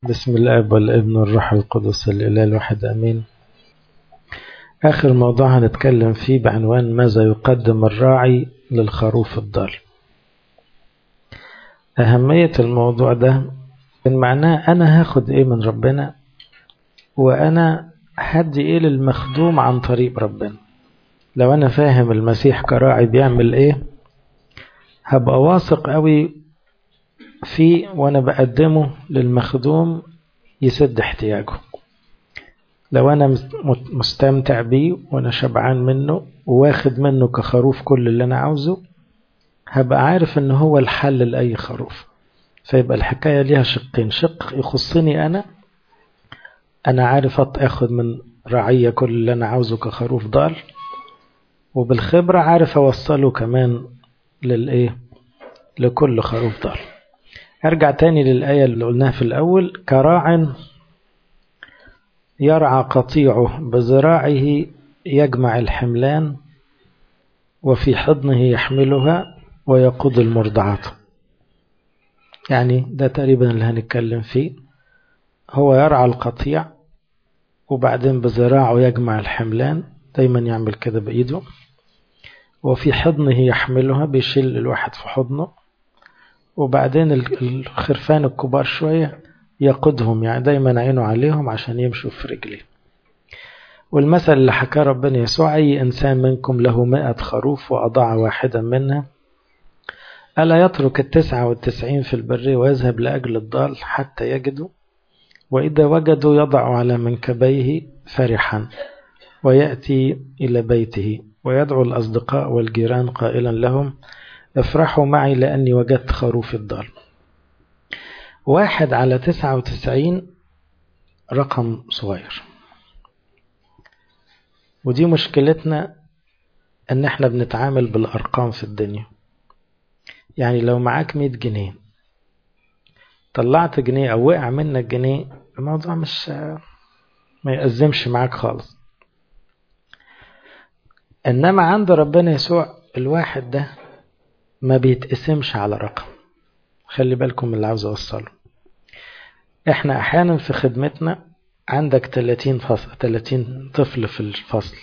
بسم الاب والابن والروح القدس الاله الواحد امين اخر موضوع هنتكلم فيه بعنوان ماذا يقدم الراعي للخروف الضال اهميه الموضوع ده ان معناه انا هاخد ايه من ربنا وانا هدي ايه للمخدوم عن طريق ربنا لو انا فاهم المسيح كراعي بيعمل ايه هبقى واثق قوي فيه وانا بقدمه للمخدوم يسد احتياجه لو انا مستمتع بيه وانا شبعان منه واخد منه كخروف كل اللي انا عاوزه هبقى عارف ان هو الحل لاي خروف فيبقى الحكايه ليها شقين شق يخصني انا انا عارف اخد من رعيه كل اللي انا عاوزه كخروف ضال وبالخبره عارف اوصله كمان للايه لكل خروف ضال ارجع تاني للآية اللي قلناها في الأول كراع يرعى قطيعه بذراعه يجمع الحملان وفي حضنه يحملها ويقود المرضعات يعني ده تقريبا اللي هنتكلم فيه هو يرعى القطيع وبعدين بذراعه يجمع الحملان دايما يعمل كده بإيده وفي حضنه يحملها بيشيل الواحد في حضنه وبعدين الخرفان الكبار شوية يقودهم يعني دايما عينه عليهم عشان يمشوا في رجليه والمثل اللي حكاه ربنا يسوع أي إنسان منكم له مئة خروف وأضاع واحدا منها ألا يترك التسعة والتسعين في البر ويذهب لأجل الضال حتى يجده وإذا وجدوا يضع على منكبيه فرحا ويأتي إلى بيته ويدعو الأصدقاء والجيران قائلا لهم افرحوا معي لأني وجدت خروف الضال واحد على تسعة وتسعين رقم صغير ودي مشكلتنا ان احنا بنتعامل بالارقام في الدنيا يعني لو معاك مية جنيه طلعت جنيه او وقع منك جنيه الموضوع مش ما يأزمش معاك خالص انما عند ربنا يسوع الواحد ده ما بيتقسمش على رقم خلي بالكم من اللي عاوز اوصله احنا احيانا في خدمتنا عندك 30 فصل 30 طفل في الفصل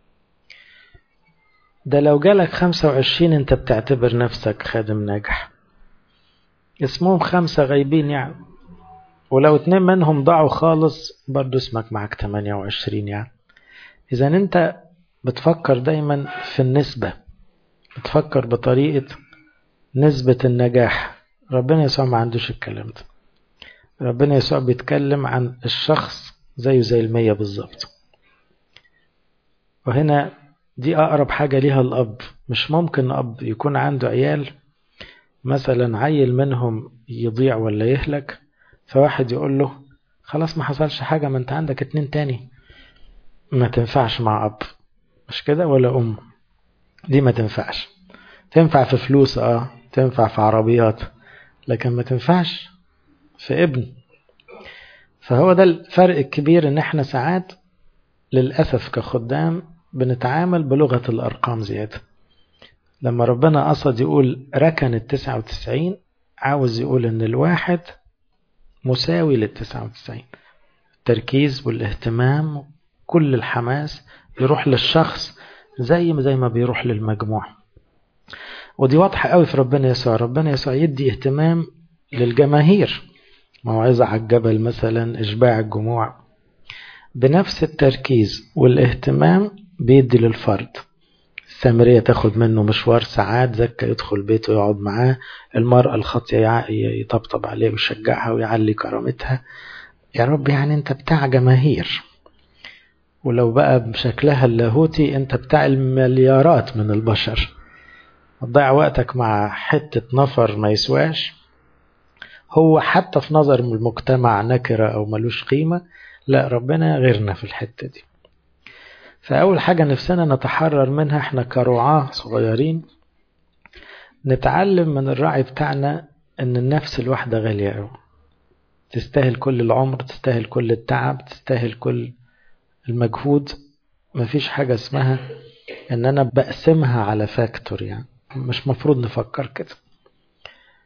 ده لو جالك 25 انت بتعتبر نفسك خادم ناجح اسمهم خمسة غايبين يعني ولو اتنين منهم ضاعوا خالص برضو اسمك معك 28 يعني اذا انت بتفكر دايما في النسبة بتفكر بطريقة نسبة النجاح ربنا يسوع ما عندوش الكلام ده ربنا يسوع بيتكلم عن الشخص زيه زي المية بالظبط وهنا دي أقرب حاجة ليها الأب مش ممكن أب يكون عنده عيال مثلا عيل منهم يضيع ولا يهلك فواحد يقول له خلاص ما حصلش حاجة ما انت عندك اتنين تاني ما تنفعش مع أب مش كده ولا أم دي ما تنفعش تنفع في فلوس اه تنفع في عربيات لكن ما تنفعش في ابن فهو ده الفرق الكبير ان احنا ساعات للأسف كخدام بنتعامل بلغة الأرقام زيادة لما ربنا قصد يقول ركن التسعة وتسعين عاوز يقول ان الواحد مساوي للتسعة وتسعين التركيز والاهتمام كل الحماس يروح للشخص زي ما زي ما بيروح للمجموع ودي واضحة قوي في ربنا يسوع ربنا يسوع يدي اهتمام للجماهير موعظة على الجبل مثلا إشباع الجموع بنفس التركيز والاهتمام بيدي للفرد السامرية تاخد منه مشوار ساعات زكا يدخل بيته يقعد معاه المرأة الخاطية يطبطب عليه ويشجعها ويعلي كرامتها يا رب يعني انت بتاع جماهير ولو بقى بشكلها اللاهوتي انت بتاع المليارات من البشر تضيع وقتك مع حتة نفر ما يسواش هو حتى في نظر المجتمع نكرة أو ملوش قيمة لا ربنا غيرنا في الحتة دي فأول حاجة نفسنا نتحرر منها احنا كرعاة صغيرين نتعلم من الراعي بتاعنا ان النفس الواحدة غالية أوي تستاهل كل العمر تستاهل كل التعب تستاهل كل المجهود مفيش حاجة اسمها ان انا بقسمها على فاكتور يعني مش مفروض نفكر كده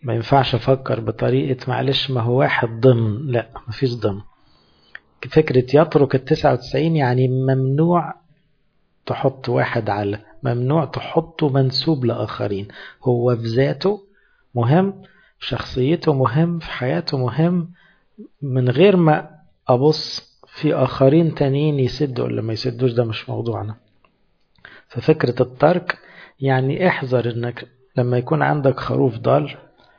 ما ينفعش أفكر بطريقة معلش ما هو واحد ضمن لا مفيش ضمن فكرة يترك التسعة وتسعين يعني ممنوع تحط واحد على ممنوع تحطه منسوب لآخرين هو في ذاته مهم شخصيته مهم في حياته مهم من غير ما أبص في آخرين تانيين يسدوا ولا ما يسدوش ده مش موضوعنا ففكرة الترك يعني احذر انك لما يكون عندك خروف ضال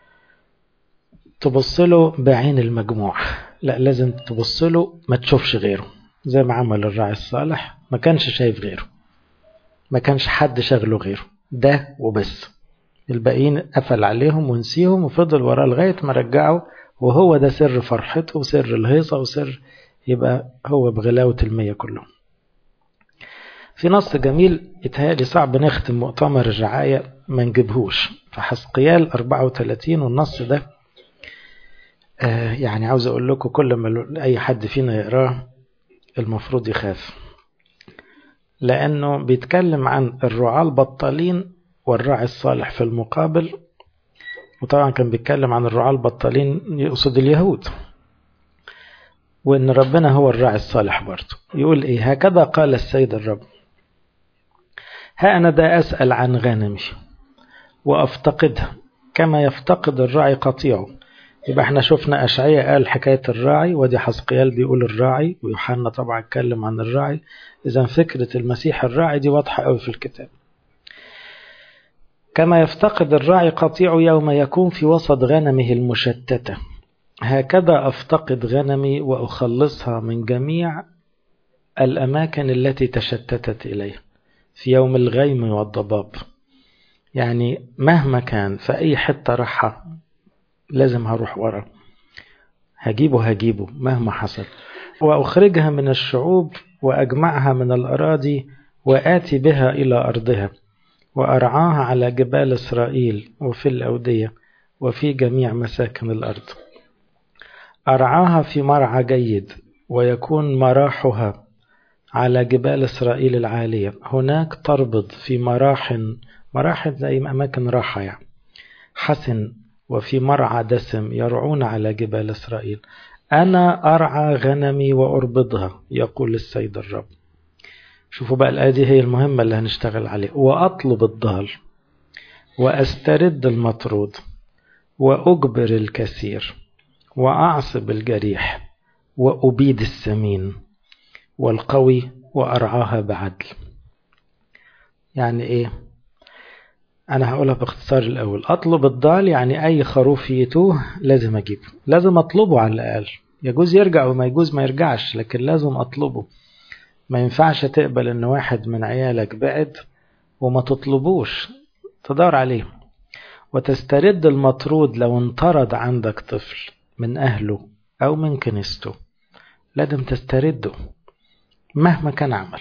تبص له بعين المجموع لا لازم تبص له ما تشوفش غيره زي ما عمل الراعي الصالح ما كانش شايف غيره ما كانش حد شغله غيره ده وبس الباقيين قفل عليهم ونسيهم وفضل وراه لغاية ما رجعه وهو ده سر فرحته وسر الهيصة وسر يبقى هو بغلاوة المية كلهم في نص جميل يتهيألي صعب نختم مؤتمر الرعاية ما نجيبهوش فحسقيال 34 والنص ده آه يعني عاوز أقول لكم كل ما أي حد فينا يقراه المفروض يخاف لأنه بيتكلم عن الرعاة البطالين والراعي الصالح في المقابل وطبعا كان بيتكلم عن الرعاة البطالين يقصد اليهود وإن ربنا هو الراعي الصالح برضه يقول إيه هكذا قال السيد الرب ها أنا دا أسأل عن غنمي وأفتقدها كما يفتقد الراعي قطيعه يبقى احنا شفنا أشعية قال حكاية الراعي ودي حسقيال بيقول الراعي ويوحنا طبعا اتكلم عن الراعي إذا فكرة المسيح الراعي دي واضحة قوي في الكتاب كما يفتقد الراعي قطيع يوم يكون في وسط غنمه المشتتة هكذا أفتقد غنمي وأخلصها من جميع الأماكن التي تشتتت إليه في يوم الغيم والضباب يعني مهما كان في أي حتة راحة لازم هروح ورا هجيبه هجيبه مهما حصل وأخرجها من الشعوب وأجمعها من الأراضي وآتي بها إلى أرضها وأرعاها على جبال إسرائيل وفي الأودية وفي جميع مساكن الأرض أرعاها في مرعى جيد ويكون مراحها على جبال إسرائيل العالية هناك تربض في مراح مراح زي أماكن راحة يعني حسن وفي مرعى دسم يرعون على جبال إسرائيل أنا أرعى غنمي وأربضها يقول السيد الرب شوفوا بقى الآية دي هي المهمة اللي هنشتغل عليها وأطلب الضال وأسترد المطرود وأجبر الكثير وأعصب الجريح وأبيد السمين والقوي وأرعاها بعدل يعني إيه أنا هقولها باختصار الأول أطلب الضال يعني أي خروف يتوه لازم أجيبه لازم أطلبه على الأقل يجوز يرجع وما يجوز ما يرجعش لكن لازم أطلبه ما ينفعش تقبل ان واحد من عيالك بعد وما تطلبوش تدور عليه وتسترد المطرود لو انطرد عندك طفل من أهله أو من كنيسته لازم تسترده مهما كان عمل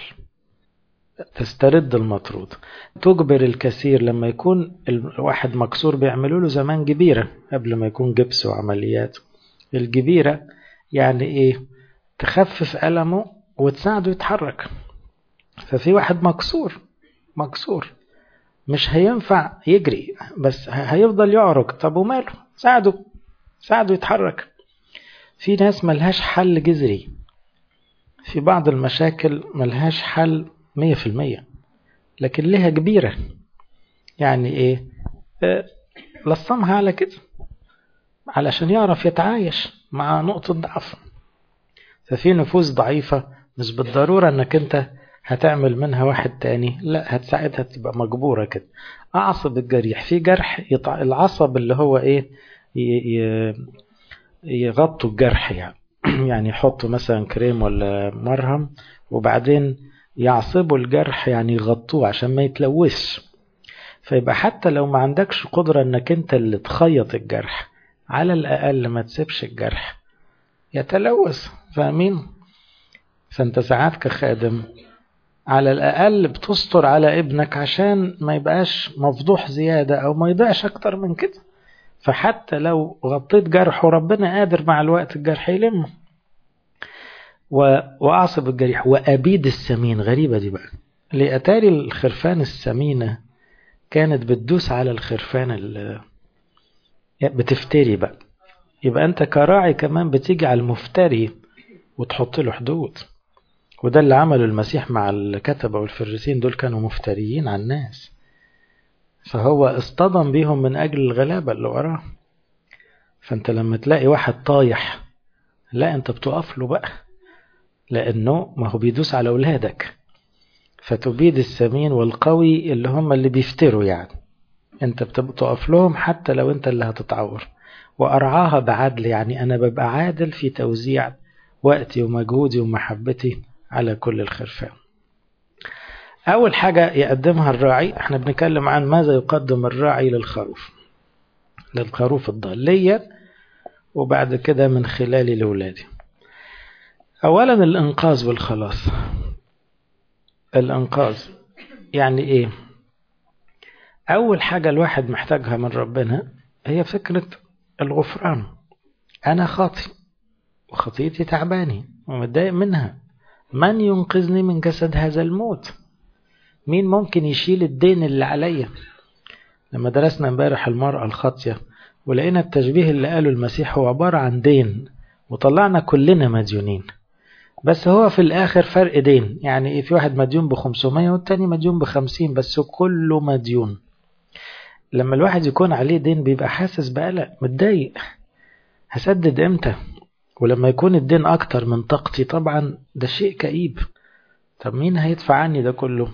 تسترد المطرود تجبر الكثير لما يكون الواحد مكسور بيعملوا له زمان جبيرة قبل ما يكون جبس وعمليات الجبيرة يعني ايه تخفف ألمه وتساعده يتحرك ففي واحد مكسور مكسور مش هينفع يجري بس هيفضل يعرج طب وماله ساعده ساعده يتحرك في ناس ملهاش حل جذري في بعض المشاكل ملهاش حل مية في المية لكن لها كبيرة يعني ايه اه لصمها على كده علشان يعرف يتعايش مع نقطة ضعف ففي نفوس ضعيفة مش بالضرورة انك انت هتعمل منها واحد تاني لا هتساعدها تبقى مجبورة كده اعصب الجريح في جرح يطع... العصب اللي هو ايه ي... يغطوا الجرح يعني يعني يحطوا مثلا كريم ولا مرهم وبعدين يعصبوا الجرح يعني يغطوه عشان ما يتلوثش فيبقى حتى لو ما عندكش قدرة انك انت اللي تخيط الجرح على الاقل ما تسيبش الجرح يتلوث فاهمين فانت ساعات كخادم على الأقل بتستر على ابنك عشان ما يبقاش مفضوح زيادة أو ما يضيعش أكتر من كده فحتى لو غطيت جرحه ربنا قادر مع الوقت الجرح يلمه وأعصب الجريح وأبيد السمين غريبة دي بقى لأتاري الخرفان السمينة كانت بتدوس على الخرفان بتفتري بقى يبقى انت كراعي كمان بتيجي على المفتري وتحط له حدود وده اللي عمله المسيح مع الكتبة والفريسين دول كانوا مفتريين على الناس فهو اصطدم بيهم من أجل الغلابة اللي وراه فانت لما تلاقي واحد طايح لا انت بتقف له بقى لانه ما هو بيدوس على اولادك فتبيد السمين والقوي اللي هم اللي بيفتروا يعني انت بتقف لهم حتى لو انت اللي هتتعور وارعاها بعدل يعني انا ببقى عادل في توزيع وقتي ومجهودي ومحبتي على كل الخرفان اول حاجة يقدمها الراعي احنا بنتكلم عن ماذا يقدم الراعي للخروف للخروف الضالية وبعد كده من خلال لولادي أولا الإنقاذ والخلاص الإنقاذ يعني إيه أول حاجة الواحد محتاجها من ربنا هي فكرة الغفران أنا خاطي وخطيتي تعباني ومتضايق منها من ينقذني من جسد هذا الموت مين ممكن يشيل الدين اللي عليا لما درسنا امبارح المرأة الخاطية ولقينا التشبيه اللي قاله المسيح هو عبارة عن دين وطلعنا كلنا مديونين بس هو في الآخر فرق دين يعني في واحد مديون ب 500 والتاني مديون ب 50 بس كله مديون لما الواحد يكون عليه دين بيبقى حاسس بقلق متضايق هسدد امتى ولما يكون الدين أكتر من طاقتي طبعا ده شيء كئيب طب مين هيدفع عني ده كله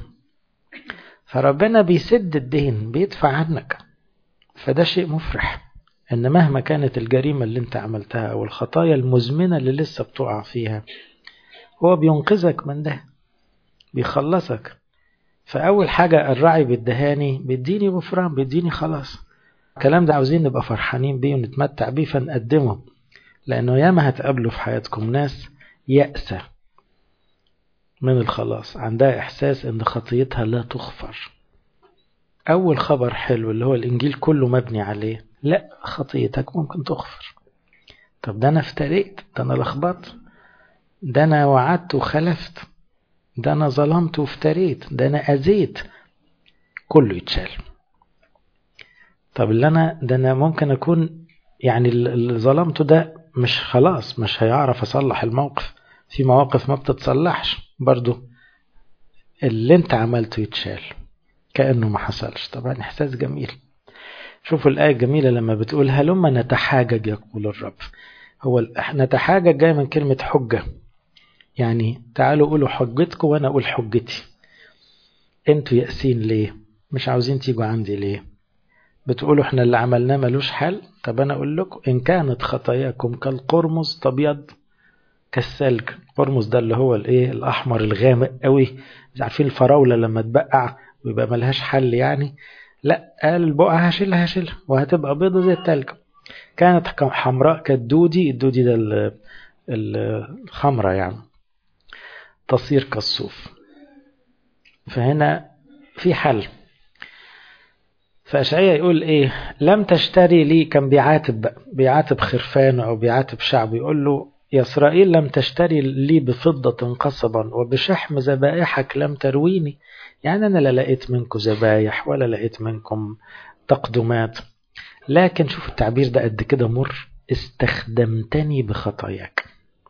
فربنا بيسد الدين بيدفع عنك فده شيء مفرح ان مهما كانت الجريمة اللي انت عملتها او الخطايا المزمنة اللي لسه بتقع فيها هو بينقذك من ده بيخلصك فأول حاجة الراعي بيدهاني بيديني غفران بيديني خلاص الكلام ده عاوزين نبقى فرحانين بيه ونتمتع بيه فنقدمه لأنه ياما هتقابلوا في حياتكم ناس يأسة من الخلاص عندها إحساس إن خطيتها لا تغفر أول خبر حلو اللي هو الإنجيل كله مبني عليه لا خطيتك ممكن تغفر طب ده أنا افتريت ده أنا لخبطت ده أنا وعدت وخلفت ده أنا ظلمت وافتريت ده أنا أذيت كله يتشال طب اللي أنا ده أنا ممكن أكون يعني اللي ظلمته ده مش خلاص مش هيعرف أصلح الموقف في مواقف ما بتتصلحش برضو اللي انت عملته يتشال كأنه ما حصلش طبعا إحساس جميل شوفوا الآية الجميلة لما بتقول هلما نتحاجج يقول الرب هو نتحاجج جاي من كلمة حجة يعني تعالوا قولوا حجتكم وأنا أقول حجتي انتوا يأسين ليه مش عاوزين تيجوا عندي ليه بتقولوا احنا اللي عملناه ملوش حل طب أنا أقول لكم إن كانت خطاياكم كالقرمز تبيض كالثلج القرمز ده اللي هو الايه الاحمر الغامق قوي مش عارفين الفراوله لما تبقع ويبقى ملهاش حل يعني لا قال البقعه هشيلها هشيلها وهتبقى بيضه زي التلج كانت حمراء كالدودي الدودي ده الخمره يعني تصير كالصوف فهنا في حل فأشعية يقول إيه لم تشتري لي كان بيعاتب بقى بيعاتب خرفانه أو بيعاتب شعبه يقول له يا إسرائيل لم تشتري لي بفضة قصبا وبشحم ذبائحك لم ترويني يعني أنا لا لقيت منكم ذبايح ولا لقيت منكم تقدمات لكن شوف التعبير ده قد كده مر استخدمتني بخطاياك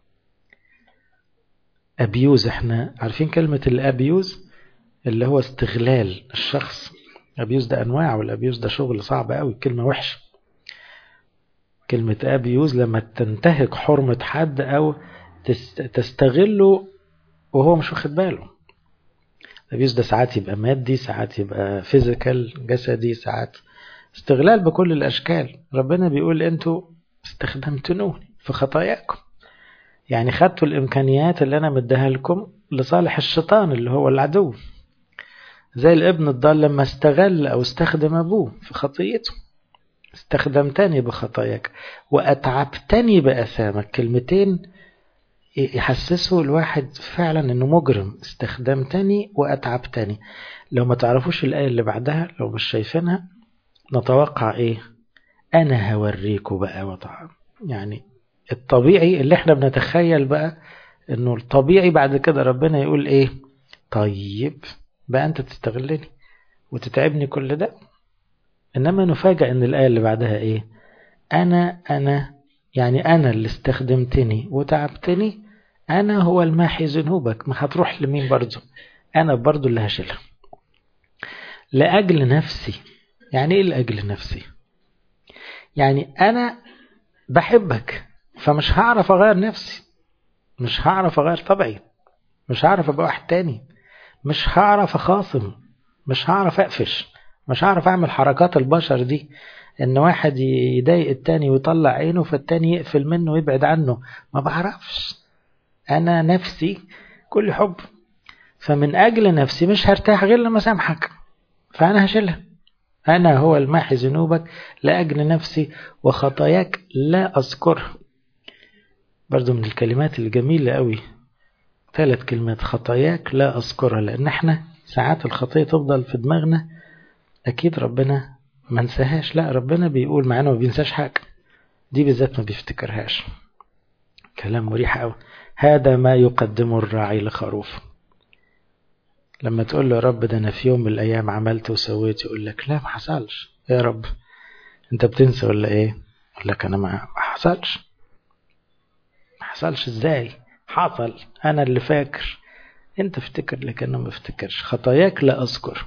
أبيوز احنا عارفين كلمة الأبيوز اللي هو استغلال الشخص أبيوز ده أنواع والأبيوز ده شغل صعب قوي كلمة وحشة كلمة أبيوز لما تنتهك حرمة حد أو تستغله وهو مش واخد باله الأبيوز ده ساعات يبقى مادي ساعات يبقى فيزيكال جسدي ساعات استغلال بكل الأشكال ربنا بيقول أنتوا استخدمتنوني في خطاياكم يعني خدتوا الإمكانيات اللي أنا مديها لكم لصالح الشيطان اللي هو العدو زي الابن الضال لما استغل أو استخدم أبوه في خطيته استخدمتني بخطاياك وأتعبتني بأثامك كلمتين يحسسوا الواحد فعلا انه مجرم استخدمتني وأتعبتني لو ما تعرفوش الآية اللي بعدها لو مش شايفينها نتوقع ايه انا هوريكوا بقى وضع يعني الطبيعي اللي احنا بنتخيل بقى انه الطبيعي بعد كده ربنا يقول ايه طيب بقى انت تستغلني وتتعبني كل ده انما نفاجأ ان الآية اللي بعدها ايه أنا أنا يعني أنا اللي استخدمتني وتعبتني أنا هو الماحي ذنوبك ما هتروح لمين برضه أنا برضه اللي هشيلها لأجل نفسي يعني إيه لأجل نفسي يعني أنا بحبك فمش هعرف أغير نفسي مش هعرف أغير طبعي مش هعرف أبقى واحد تاني مش هعرف أخاصم مش هعرف أقفش مش هعرف أعمل حركات البشر دي إن واحد يضايق التاني ويطلع عينه فالتاني يقفل منه ويبعد عنه ما بعرفش أنا نفسي كل حب فمن أجل نفسي مش هرتاح غير لما سامحك فأنا هشيلها أنا هو الماحي ذنوبك لأجل نفسي وخطاياك لا أذكرها برضو من الكلمات الجميلة قوي ثلاث كلمات خطاياك لا أذكرها لأن احنا ساعات الخطية تفضل في دماغنا أكيد ربنا ما نساهاش لا ربنا بيقول معانا ما بينساش حاجة دي بالذات ما بيفتكرهاش كلام مريح قوي هذا ما يقدمه الراعي لخروف لما تقول له يا رب ده انا في يوم من الايام عملت وسويت يقول لك لا ما حصلش يا رب انت بتنسى ولا ايه يقول لك انا ما حصلش ما حصلش ازاي حصل انا اللي فاكر انت افتكر لكنه ما افتكرش خطاياك لا اذكر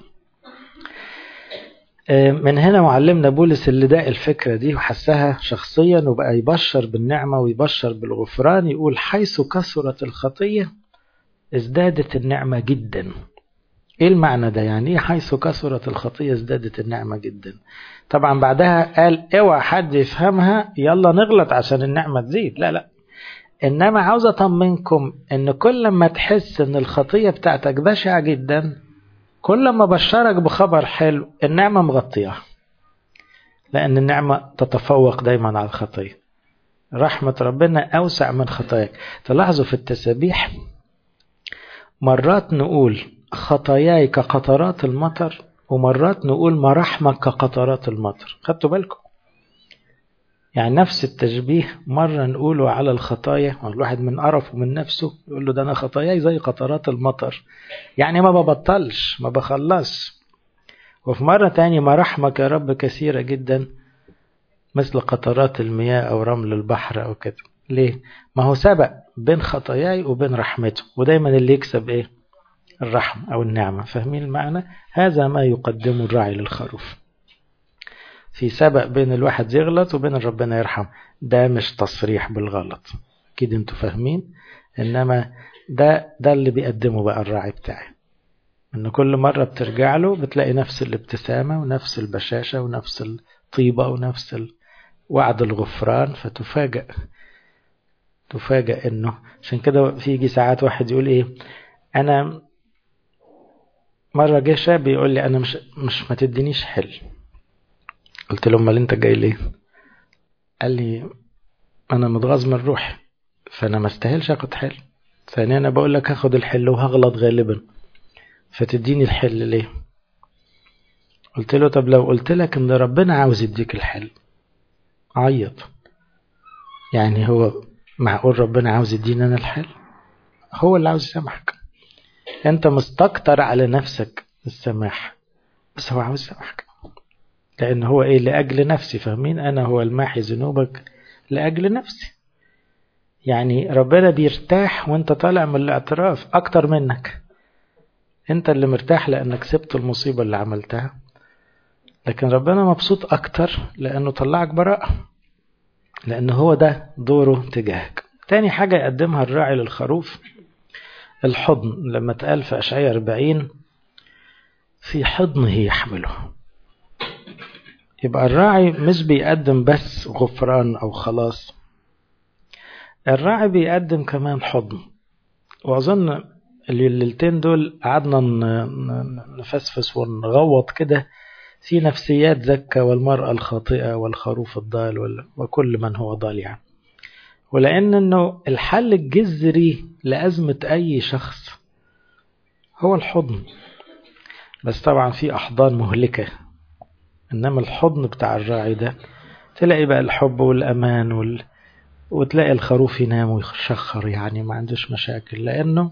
من هنا معلمنا بولس اللي داق الفكرة دي وحسها شخصيا وبقى يبشر بالنعمة ويبشر بالغفران يقول حيث كثرت الخطية ازدادت النعمة جدا ايه المعنى ده يعني ايه حيث كثرت الخطية ازدادت النعمة جدا طبعا بعدها قال اوعى حد يفهمها يلا نغلط عشان النعمة تزيد لا لا انما عاوز اطمنكم ان كل ما تحس ان الخطية بتاعتك بشعة جدا كل ما بشرك بخبر حلو النعمة مغطيها لأن النعمة تتفوق دايما على الخطية رحمة ربنا أوسع من خطاياك تلاحظوا في التسابيح مرات نقول خطاياي كقطرات المطر ومرات نقول مراحمك كقطرات المطر خدتوا بالكم يعني نفس التشبيه مرة نقوله على الخطايا الواحد من قرفه من نفسه يقول له ده أنا خطاياي زي قطرات المطر يعني ما ببطلش ما بخلص وفي مرة تانية مراحمك يا رب كثيرة جدا مثل قطرات المياه أو رمل البحر أو كده ليه؟ ما هو سبق بين خطاياي وبين رحمته ودايما اللي يكسب إيه؟ الرحمة أو النعمة فاهمين المعنى؟ هذا ما يقدمه الراعي للخروف في سبق بين الواحد يغلط وبين ربنا يرحم ده مش تصريح بالغلط اكيد انتوا فاهمين انما ده ده اللي بيقدمه بقى الراعي بتاعي ان كل مرة بترجع له بتلاقي نفس الابتسامة ونفس البشاشة ونفس الطيبة ونفس وعد الغفران فتفاجأ تفاجأ انه عشان كده في يجي ساعات واحد يقول ايه انا مرة جه شاب يقول لي انا مش مش ما تدينيش حل قلت له امال انت جاي ليه قال لي انا متغاظ من روحي فانا ما استاهلش اخد حل ثانيا انا بقول لك هاخد الحل وهغلط غالبا فتديني الحل ليه قلت له طب لو قلت لك ان ربنا عاوز يديك الحل عيط يعني هو معقول ربنا عاوز يديني انا الحل هو اللي عاوز يسامحك انت مستكتر على نفسك السماح بس هو عاوز يسامحك لأن هو إيه لأجل نفسي فاهمين أنا هو الماحي ذنوبك لأجل نفسي يعني ربنا بيرتاح وانت طالع من الاعتراف أكتر منك انت اللي مرتاح لأنك سبت المصيبة اللي عملتها لكن ربنا مبسوط أكتر لأنه طلعك براءة لأن هو ده دوره تجاهك تاني حاجة يقدمها الراعي للخروف الحضن لما اتقال في أشعية 40 في حضنه يحمله يبقى الراعي مش بيقدم بس غفران أو خلاص الراعي بيقدم كمان حضن وأظن الليلتين دول قعدنا نفسفس ونغوط كده في نفسيات زكا والمرأة الخاطئة والخروف الضال وكل من هو ضال يعني ولأن أنه الحل الجذري لأزمة أي شخص هو الحضن بس طبعا في أحضان مهلكة إنما الحضن بتاع الراعي ده تلاقي بقى الحب والأمان وال... وتلاقي الخروف ينام ويشخر يعني ما عندوش مشاكل لأنه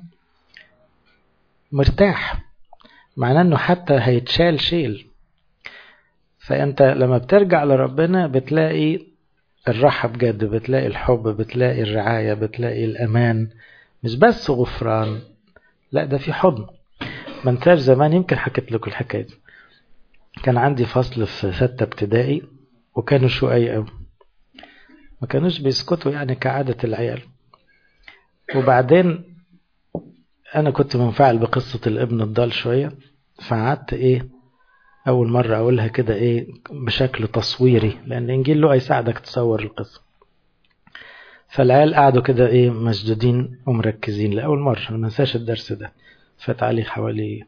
مرتاح معناه أنه حتى هيتشال شيل فأنت لما بترجع لربنا بتلاقي الراحة بجد بتلاقي الحب بتلاقي الرعاية بتلاقي الأمان مش بس غفران لا ده في حضن ما انساش زمان يمكن حكيت لكم الحكاية دي كان عندي فصل في ستة ابتدائي وكانوا شقي قوي ما كانوش بيسكتوا يعني كعادة العيال وبعدين أنا كنت منفعل بقصة الابن الضال شوية فقعدت إيه أول مرة أقولها كده إيه بشكل تصويري لأن إنجيل له يساعدك تصور القصة فالعيال قعدوا كده إيه مشدودين ومركزين لأول مرة ما انساش الدرس ده فات عليه حوالي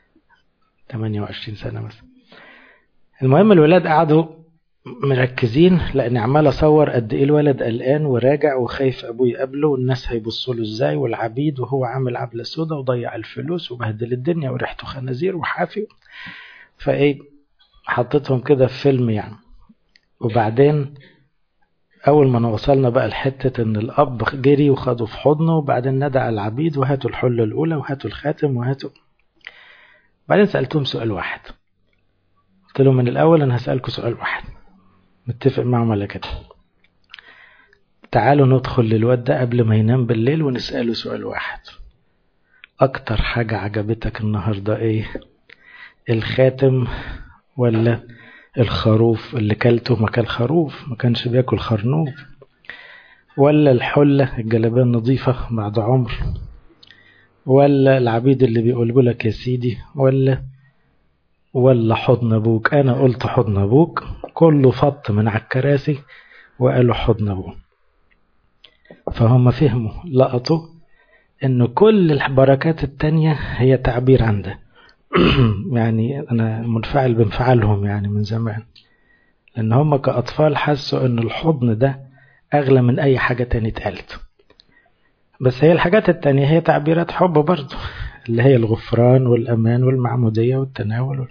28 سنة مثلا المهم الولاد قعدوا مركزين لاني عمال اصور قد ايه الولد قلقان وراجع وخايف ابوه يقابله والناس هيبصوا له ازاي والعبيد وهو عامل عبله سودا وضيع الفلوس وبهدل الدنيا وريحته خنازير وحافي فايه حطيتهم كده في فيلم يعني وبعدين اول ما وصلنا بقى لحته ان الاب جري وخده في حضنه وبعدين ندى على العبيد وهاتوا الحله الاولى وهاتوا الخاتم وهاتوا بعدين سالتهم سؤال واحد قلت لهم من الاول انا هسالكم سؤال واحد متفق معهم على كده تعالوا ندخل للواد ده قبل ما ينام بالليل ونسأله سؤال واحد أكتر حاجة عجبتك النهاردة إيه الخاتم ولا الخروف اللي كلته ما كان خروف ما كانش بياكل خرنوب ولا الحلة الجلابية النظيفة بعد عمر ولا العبيد اللي بيقولوا لك يا سيدي ولا ولا حضن ابوك انا قلت حضن ابوك كله فط من على الكراسي وقالوا حضن ابوه فهم فهموا لقطوا ان كل البركات التانية هي تعبير عن ده يعني انا منفعل بانفعالهم يعني من زمان لان هم كاطفال حسوا ان الحضن ده اغلى من اي حاجة تانية اتقالت بس هي الحاجات التانية هي تعبيرات حب برضه اللي هي الغفران والأمان والمعمودية والتناول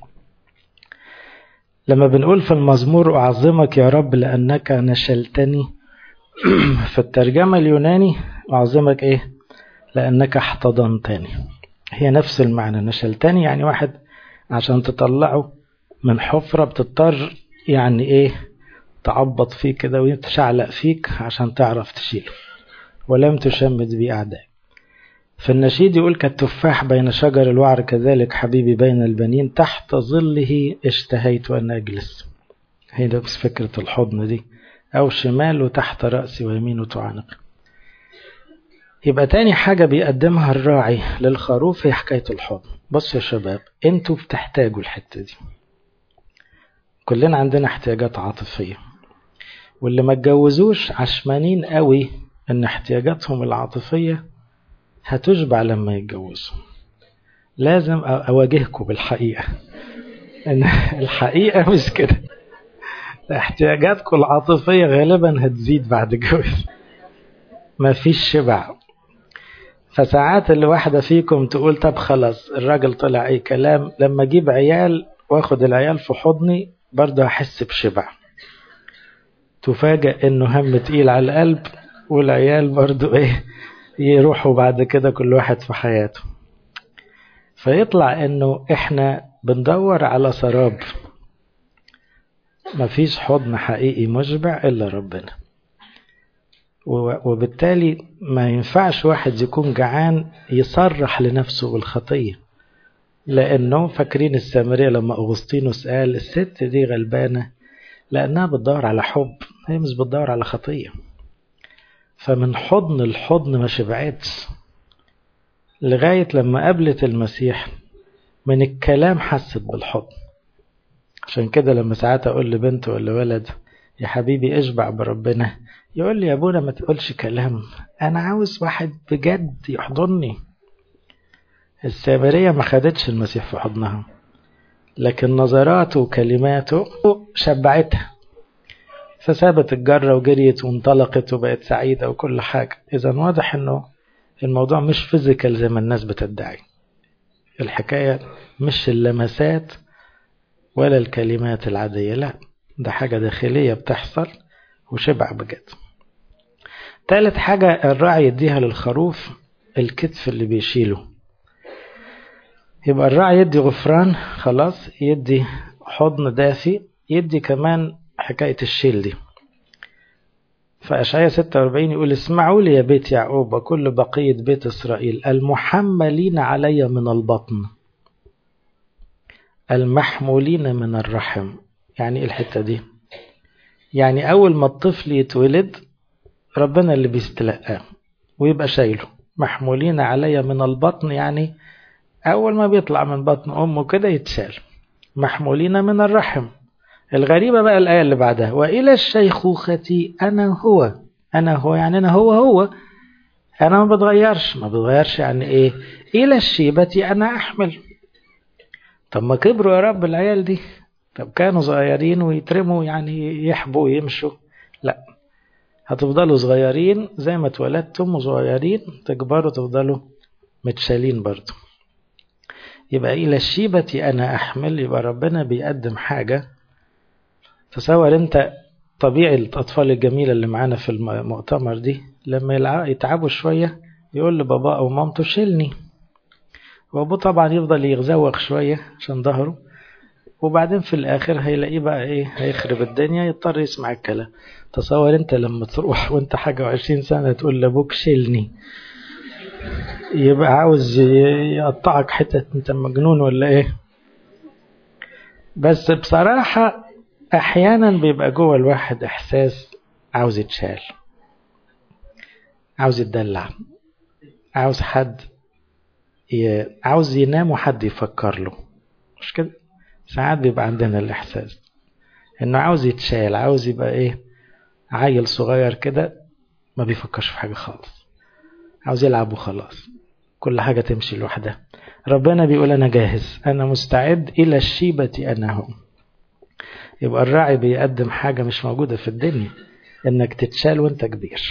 لما بنقول في المزمور أعظمك يا رب لأنك نشلتني في الترجمة اليوناني أعظمك إيه لأنك احتضنتني هي نفس المعنى نشلتني يعني واحد عشان تطلعه من حفرة بتضطر يعني إيه تعبط فيه كده ويتشعلق فيك عشان تعرف تشيله ولم تشمت بي أعدائك في النشيد يقول كالتفاح بين شجر الوعر كذلك حبيبي بين البنين تحت ظله اشتهيت أن أجلس هي ده بس فكرة الحضن دي أو شماله تحت رأسي ويمينه تعانق يبقى تاني حاجة بيقدمها الراعي للخروف هي حكاية الحضن بص يا شباب انتوا بتحتاجوا الحتة دي كلنا عندنا احتياجات عاطفية واللي ما اتجوزوش عشمانين قوي ان احتياجاتهم العاطفية هتشبع لما يتجوزوا لازم أواجهكم بالحقيقة إن الحقيقة مش كده احتياجاتكم العاطفية غالبا هتزيد بعد الجواز مفيش شبع فساعات اللي واحدة فيكم تقول طب خلاص الراجل طلع أي كلام لما أجيب عيال واخد العيال في حضني برضه هحس بشبع تفاجأ إنه هم تقيل على القلب والعيال برضه إيه يروحوا بعد كده كل واحد في حياته فيطلع انه احنا بندور على سراب مفيش حضن حقيقي مشبع الا ربنا وبالتالي ما ينفعش واحد يكون جعان يصرح لنفسه بالخطية لأنه فاكرين السامرية لما أغسطينوس قال الست دي غلبانة لأنها بتدور على حب هي مش بتدور على خطية فمن حضن الحضن ما شبعتش لغاية لما قابلت المسيح من الكلام حست بالحضن عشان كده لما ساعات أقول لبنت ولا ولد يا حبيبي اشبع بربنا يقول لي يا ابونا ما تقولش كلام أنا عاوز واحد بجد يحضني السامرية ما خدتش المسيح في حضنها لكن نظراته وكلماته شبعتها فسابت الجرة وجريت وانطلقت وبقت سعيدة وكل حاجة إذا واضح إنه الموضوع مش فيزيكال زي ما الناس بتدعي الحكاية مش اللمسات ولا الكلمات العادية لا ده حاجة داخلية بتحصل وشبع بجد تالت حاجة الراعي يديها للخروف الكتف اللي بيشيله يبقى الراعي يدي غفران خلاص يدي حضن دافي يدي كمان حكاية الشيل دي فأشعية 46 يقول اسمعوا لي يا بيت يعقوب وكل بقية بيت إسرائيل المحملين علي من البطن المحمولين من الرحم يعني الحتة دي يعني أول ما الطفل يتولد ربنا اللي بيستلقاه ويبقى شايله محمولين علي من البطن يعني أول ما بيطلع من بطن أمه كده يتشال محمولين من الرحم الغريبة بقى الآية اللي بعدها وإلى الشيخوخة أنا هو أنا هو يعني أنا هو هو أنا ما بتغيرش ما بتغيرش يعني إيه إلى الشيبة أنا أحمل طب ما كبروا يا رب العيال دي طب كانوا صغيرين ويترموا يعني يحبوا ويمشوا لا هتفضلوا صغيرين زي ما اتولدتم صغيرين تكبروا تفضلوا متشالين برضو يبقى إلى الشيبة أنا أحمل يبقى ربنا بيقدم حاجة تصور أنت طبيعي الأطفال الجميلة اللي معانا في المؤتمر دي لما يتعبوا شوية يقول لبابا أو مامته شيلني وأبوه طبعا يفضل يغزوغ شوية عشان ظهره وبعدين في الآخر هيلاقيه بقى إيه هيخرب الدنيا يضطر يسمع الكلام تصور أنت لما تروح وأنت حاجة وعشرين سنة تقول لأبوك شيلني يبقى عاوز يقطعك حتة أنت مجنون ولا إيه بس بصراحة أحيانا بيبقى جوه الواحد إحساس عاوز يتشال عاوز يتدلع عاوز حد ي... عاوز ينام وحد يفكر له مش كده ساعات بيبقى عندنا الإحساس إنه عاوز يتشال عاوز يبقى إيه عيل صغير كده ما بيفكرش في حاجة خالص عاوز يلعب وخلاص كل حاجة تمشي لوحدها ربنا بيقول أنا جاهز أنا مستعد إلى الشيبة أنا هو يبقى الراعي بيقدم حاجة مش موجودة في الدنيا إنك تتشال وإنت كبير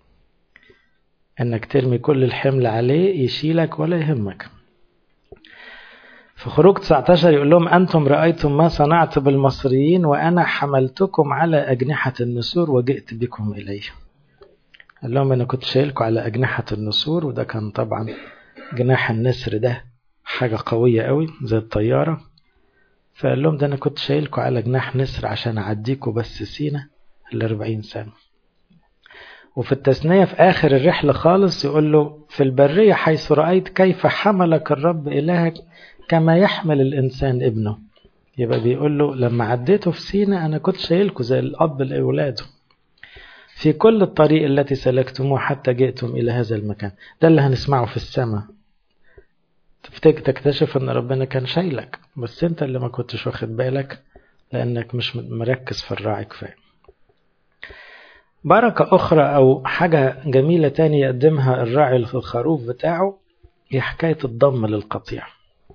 إنك ترمي كل الحمل عليه يشيلك ولا يهمك في خروج 19 يقول لهم أنتم رأيتم ما صنعت بالمصريين وأنا حملتكم على أجنحة النسور وجئت بكم إلي قال لهم أنا كنت شايلكم على أجنحة النسور وده كان طبعا جناح النسر ده حاجة قوية قوي زي الطيارة فقال لهم ده أنا كنت شايلكم على جناح نسر عشان أعديكم بس سينا الأربعين سنة وفي التثنية في آخر الرحلة خالص يقول له في البرية حيث رأيت كيف حملك الرب إلهك كما يحمل الإنسان ابنه يبقى بيقول له لما عديته في سينا أنا كنت شايلكم زي الأب لأولاده في كل الطريق التي سلكتموه حتى جئتم إلى هذا المكان ده اللي هنسمعه في السماء تكتشف أن ربنا كان شايلك بس أنت اللي ما كنتش واخد بالك لأنك مش مركز في الراعي كفاية بركة أخرى أو حاجة جميلة تاني يقدمها الراعي الخروف بتاعه هي حكاية الضم للقطيع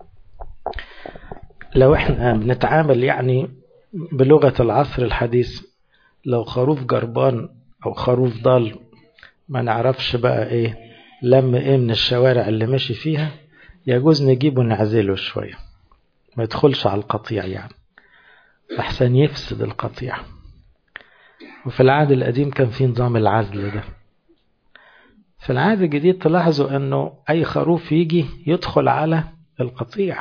لو احنا بنتعامل يعني بلغة العصر الحديث لو خروف جربان أو خروف ضال ما نعرفش بقى إيه لم إيه من الشوارع اللي مشي فيها يجوز نجيبه نعزله شوية ما يدخلش على القطيع يعني أحسن يفسد القطيع وفي العهد القديم كان في نظام العزل ده في العهد الجديد تلاحظوا أنه أي خروف يجي يدخل على القطيع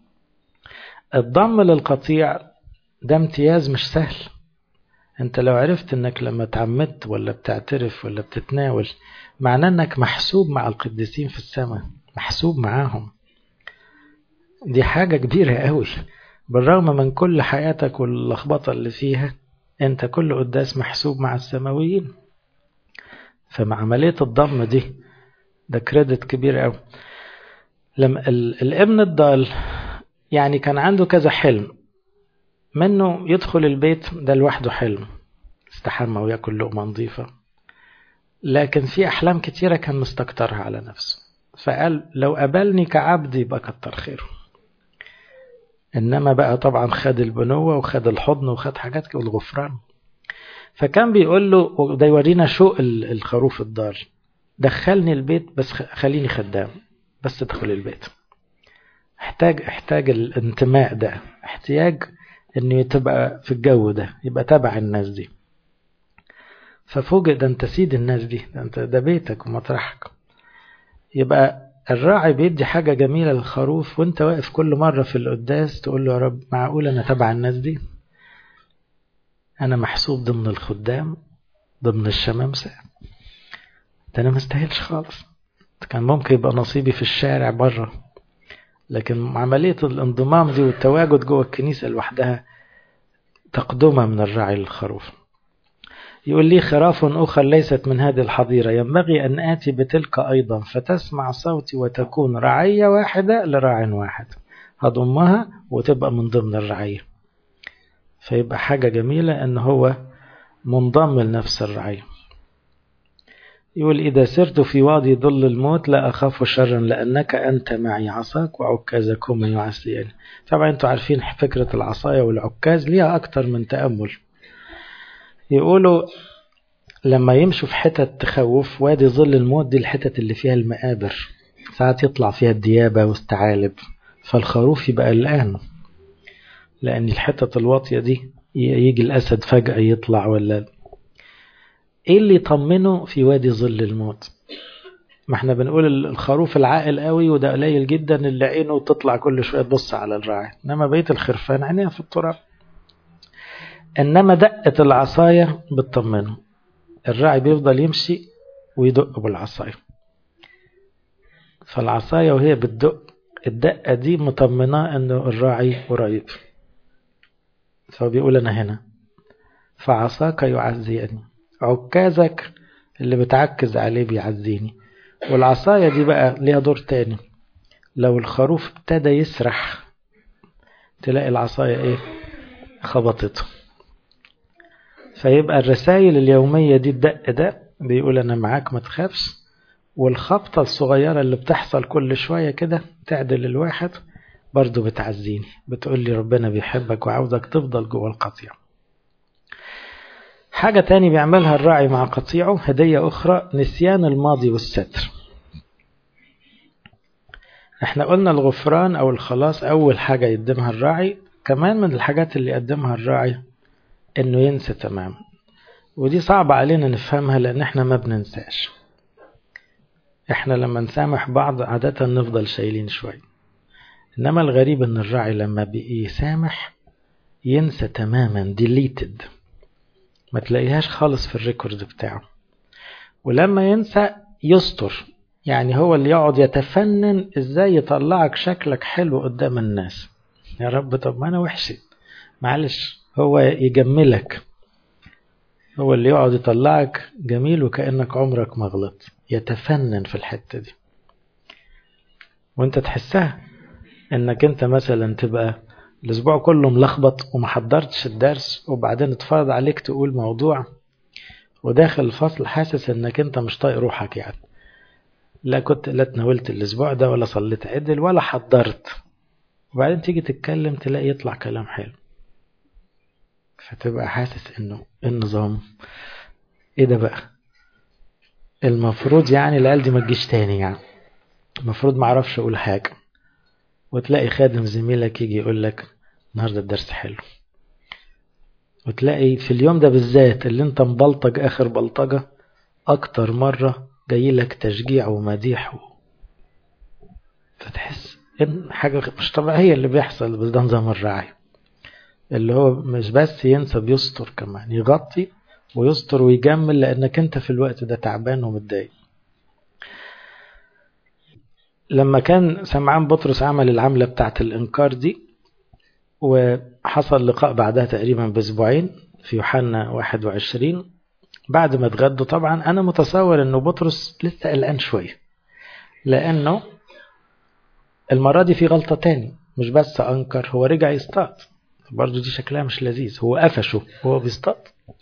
الضم للقطيع ده امتياز مش سهل انت لو عرفت انك لما تعمدت ولا بتعترف ولا بتتناول معناه انك محسوب مع القديسين في السماء محسوب معاهم دي حاجة كبيرة قوي بالرغم من كل حياتك واللخبطة اللي فيها انت كل قداس محسوب مع السماويين فمع عملية الضم دي ده كريدت كبير قوي لما الابن الضال يعني كان عنده كذا حلم منه يدخل البيت ده لوحده حلم استحمى وياكل لقمة نظيفة لكن في أحلام كتيرة كان مستكترها على نفسه فقال لو قبلني كعبد يبقى كتر خيره إنما بقى طبعا خد البنوة وخد الحضن وخد حاجات كده والغفران فكان بيقول له وده يورينا شوق الخروف الضال دخلني البيت بس خليني خدام بس ادخل البيت احتاج احتاج الانتماء ده احتياج انه تبقى في الجو ده يبقى تبع الناس دي ففوجئ ده انت سيد الناس دي ده انت ده بيتك ومطرحك يبقى الراعي بيدي حاجة جميلة للخروف وانت واقف كل مرة في القداس تقول له يا رب معقول انا تبع الناس دي انا محسوب ضمن الخدام ضمن الشمامسة ده أنا مستاهلش خالص كان ممكن يبقى نصيبي في الشارع بره لكن عملية الانضمام دي والتواجد جوه الكنيسة لوحدها تقدمة من الراعي للخروف يقول لي خراف أخرى ليست من هذه الحظيرة ينبغي أن آتي بتلك أيضا فتسمع صوتي وتكون رعية واحدة لراع واحد هضمها وتبقى من ضمن الرعية فيبقى حاجة جميلة أن هو منضم لنفس الرعية يقول إذا سرت في وادي ظل الموت لا أخاف شرا لأنك أنت معي عصاك وعكازكما يعسيان طبعا أنتم عارفين فكرة العصاية والعكاز ليها أكتر من تأمل يقولوا لما يمشوا في حتت تخوف وادي ظل الموت دي الحتت اللي فيها المقابر ساعات يطلع فيها الديابة والثعالب فالخروف يبقى قلقان لأن الحتت الواطية دي يجي الأسد فجأة يطلع ولا ايه اللي يطمنه في وادي ظل الموت ما احنا بنقول الخروف العاقل قوي وده قليل جدا اللي عينه تطلع كل شويه تبص على الراعي انما بقيه الخرفان عينيها في التراب انما دقه العصايه بتطمنه الراعي بيفضل يمشي ويدق بالعصايه فالعصايه وهي بتدق الدقه دي مطمناه انه الراعي قريب فهو بيقول انا هنا فعصاك يعزيني عكازك اللي بتعكز عليه بيعزيني والعصاية دي بقى ليها دور تاني لو الخروف ابتدى يسرح تلاقي العصاية ايه خبطته فيبقى الرسائل اليومية دي الدق ده بيقول انا معاك ما تخافش والخبطة الصغيرة اللي بتحصل كل شوية كده تعدل الواحد برضو بتعزيني بتقول لي ربنا بيحبك وعاوزك تفضل جوه القطيع حاجة تاني بيعملها الراعي مع قطيعه هدية أخرى نسيان الماضي والستر احنا قلنا الغفران أو الخلاص أول حاجة يقدمها الراعي كمان من الحاجات اللي يقدمها الراعي إنه ينسى تماما ودي صعبة علينا نفهمها لأن احنا ما بننساش احنا لما نسامح بعض عادة نفضل شايلين شوي إنما الغريب إن الراعي لما بيسامح ينسى تماما deleted ما تلاقيهاش خالص في الريكورد بتاعه ولما ينسى يستر يعني هو اللي يقعد يتفنن ازاي يطلعك شكلك حلو قدام الناس يا رب طب ما انا وحش معلش هو يجملك هو اللي يقعد يطلعك جميل وكأنك عمرك ما غلط يتفنن في الحتة دي وانت تحسها انك انت مثلا تبقى الاسبوع كله ملخبط وما حضرتش الدرس وبعدين اتفرض عليك تقول موضوع وداخل الفصل حاسس انك انت مش طايق روحك يعني لا كنت لا تناولت الاسبوع ده ولا صليت عدل ولا حضرت وبعدين تيجي تتكلم تلاقي يطلع كلام حلو فتبقى حاسس انه النظام ايه ده بقى المفروض يعني العيال دي ما تجيش تاني يعني المفروض ما اعرفش اقول حاجه وتلاقي خادم زميلك يجي يقول لك النهارده الدرس حلو وتلاقي في اليوم ده بالذات اللي انت مبلطج اخر بلطجه اكتر مره جاي لك تشجيع ومديح و... فتحس ان حاجه مش طبيعيه اللي بيحصل بس ده نظام الرعايه اللي هو مش بس ينسى بيستر كمان يغطي ويستر ويجمل لانك انت في الوقت ده تعبان ومتضايق لما كان سمعان بطرس عمل العملة بتاعت الإنكار دي وحصل لقاء بعدها تقريبا بأسبوعين في يوحنا 21 بعد ما اتغدوا طبعا أنا متصور إنه بطرس لسه قلقان شوية لأنه المرة دي في غلطة تاني مش بس أنكر هو رجع يصطاد برضه دي شكلها مش لذيذ هو قفشه هو بيصطاد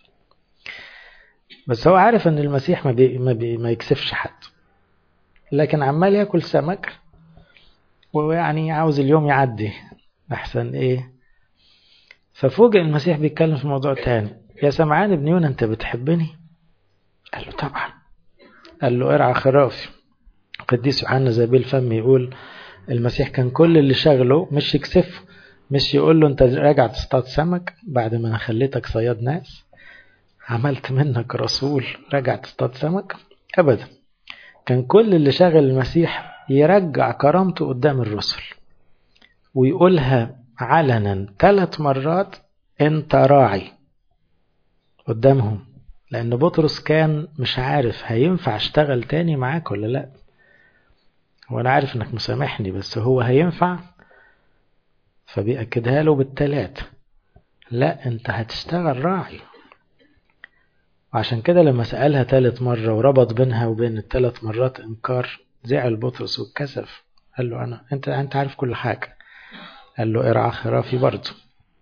بس هو عارف ان المسيح ما, بي ما, بي ما يكسفش حد لكن عمال ياكل سمك ويعني عاوز اليوم يعدي احسن ايه ففوجئ المسيح بيتكلم في موضوع تاني يا سمعان ابن يونا انت بتحبني قال له طبعا قال له ارعى خرافي قديس يوحنا زابيل فم يقول المسيح كان كل اللي شغله مش يكسفه مش يقول له انت راجع تصطاد سمك بعد ما انا خليتك صياد ناس عملت منك رسول راجع تصطاد سمك ابدا كان كل اللي شاغل المسيح يرجع كرامته قدام الرسل ويقولها علنا ثلاث مرات انت راعي قدامهم لأن بطرس كان مش عارف هينفع اشتغل تاني معاك ولا لا هو أنا عارف إنك مسامحني بس هو هينفع فبيأكدها له بالتلات لا أنت هتشتغل راعي وعشان كده لما سألها تالت مرة وربط بينها وبين التلات مرات إنكار زعل بطرس واتكسف قال له أنا أنت أنت عارف كل حاجة قال له ارعى خرافي برضه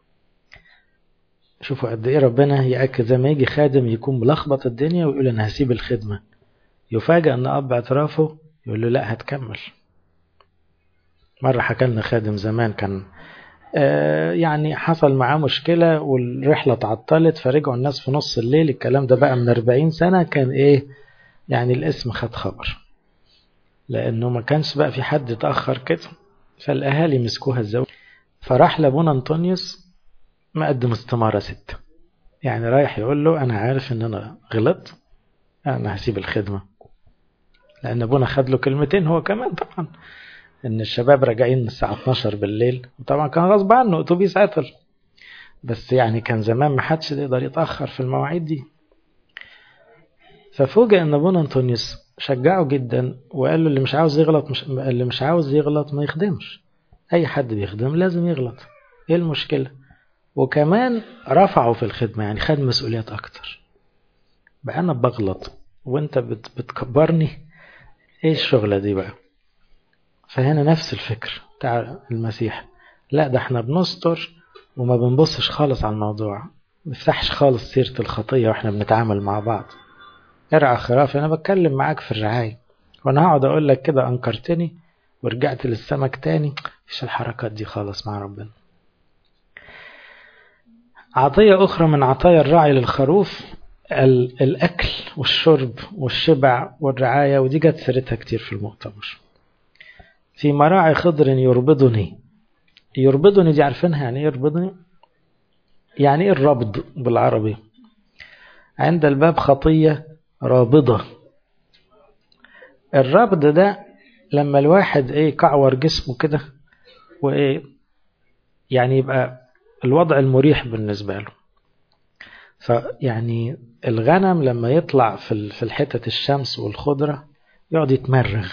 شوفوا قد ايه ربنا يأكد زي ما يجي خادم يكون ملخبط الدنيا ويقول انا هسيب الخدمة يفاجأ ان اب اعترافه يقول له لا هتكمل مرة حكى لنا خادم زمان كان آه يعني حصل معاه مشكلة والرحلة تعطلت فرجعوا الناس في نص الليل الكلام ده بقى من 40 سنة كان ايه يعني الاسم خد خبر لانه ما كانش بقى في حد اتأخر كده فالاهالي مسكوها الزوج فراح لابونا انطونيوس مقدم استمارة ستة يعني رايح يقول له أنا عارف إن أنا غلط أنا هسيب الخدمة لأن أبونا خد له كلمتين هو كمان طبعا إن الشباب راجعين من الساعة 12 بالليل وطبعا كان غصب عنه أتوبيس عطل بس يعني كان زمان ما حدش يقدر يتأخر في المواعيد دي ففوجئ إن أبونا أنطونيوس شجعه جدا وقال له اللي مش عاوز يغلط مش اللي مش عاوز يغلط ما يخدمش أي حد بيخدم لازم يغلط إيه المشكلة؟ وكمان رفعوا في الخدمة يعني خد مسؤوليات أكتر بقى أنا بغلط وأنت بت بتكبرني إيه الشغلة دي بقى فهنا نفس الفكر بتاع المسيح لا ده احنا بنستر وما بنبصش خالص على الموضوع ما نفتحش خالص سيرة الخطية واحنا بنتعامل مع بعض ارعى خرافي انا بتكلم معاك في الرعاية وانا هقعد اقول لك كده انكرتني ورجعت للسمك تاني مفيش الحركات دي خالص مع ربنا عطية أخرى من عطايا الراعي للخروف الأكل والشرب والشبع والرعاية ودي جت سيرتها كتير في المؤتمر في مراعي خضر يربضني يربضني دي عارفينها يعني ايه يربضني يعني ايه الربض بالعربي عند الباب خطية رابضة الربض ده لما الواحد ايه كعور جسمه كده وايه يعني يبقى الوضع المريح بالنسبة له فيعني الغنم لما يطلع في في الحتة الشمس والخضرة يقعد يتمرغ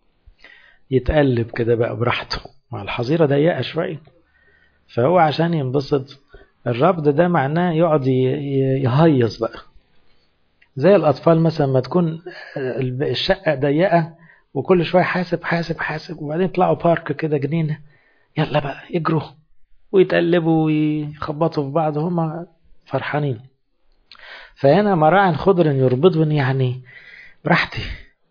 يتقلب كده بقى براحته مع الحظيرة ضيقة شوية فهو عشان ينبسط الربض ده معناه يقعد يهيص بقى زي الأطفال مثلا ما تكون الشقة ضيقة وكل شوية حاسب حاسب حاسب وبعدين يطلعوا بارك كده جنينة يلا بقى يجروا ويتقلبوا ويخبطوا في بعض هما فرحانين فهنا مراع خضر يربطني يعني براحتي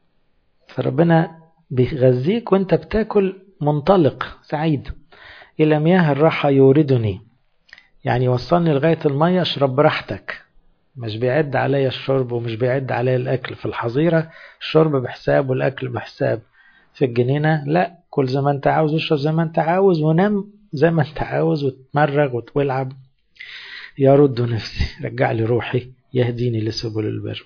فربنا بيغذيك وانت بتاكل منطلق سعيد إلى مياه الراحة يوردني يعني يوصلني لغاية المية اشرب براحتك مش بيعد عليا الشرب ومش بيعد عليا الأكل في الحظيرة الشرب بحساب والأكل بحساب في الجنينة لا كل زي ما انت عاوز اشرب زي ما انت عاوز ونام زي ما انت عاوز وتمرغ وتلعب يرد نفسي رجع لي روحي يهديني لسبل البر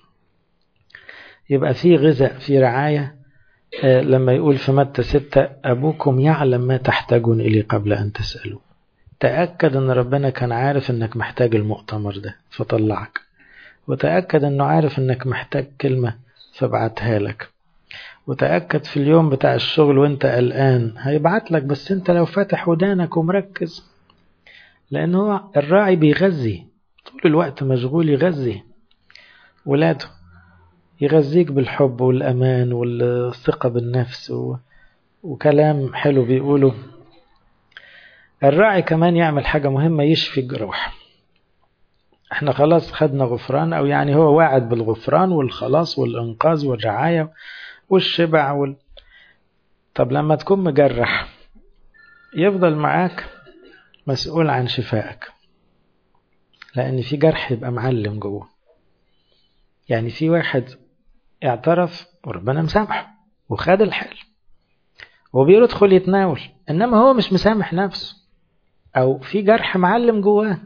يبقى في غذاء في رعاية آه لما يقول في متى ستة أبوكم يعلم ما تحتاجون إليه قبل أن تسألوا تأكد أن ربنا كان عارف أنك محتاج المؤتمر ده فطلعك وتأكد أنه عارف أنك محتاج كلمة فبعتها لك وتأكد في اليوم بتاع الشغل وانت قلقان هيبعت لك بس انت لو فاتح ودانك ومركز لأن هو الراعي بيغذي طول الوقت مشغول يغذي ولاده يغذيك بالحب والأمان والثقة بالنفس و... وكلام حلو بيقوله الراعي كمان يعمل حاجة مهمة يشفي الجروح احنا خلاص خدنا غفران او يعني هو واعد بالغفران والخلاص والانقاذ والرعاية والشبع وال... طب لما تكون مجرح يفضل معاك مسؤول عن شفائك لأن في جرح يبقى معلم جوه يعني في واحد اعترف وربنا مسامحه وخد الحل وبيدخل يتناول إنما هو مش مسامح نفسه أو في جرح معلم جواه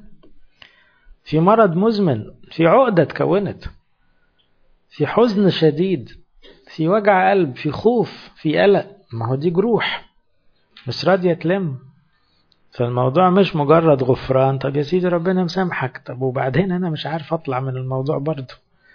في مرض مزمن في عقدة اتكونت في حزن شديد في وجع قلب في خوف في قلق ما هو دي جروح مش راضية تلم فالموضوع مش مجرد غفران طب يا سيدي ربنا مسامحك طب وبعدين انا مش عارف اطلع من الموضوع برضه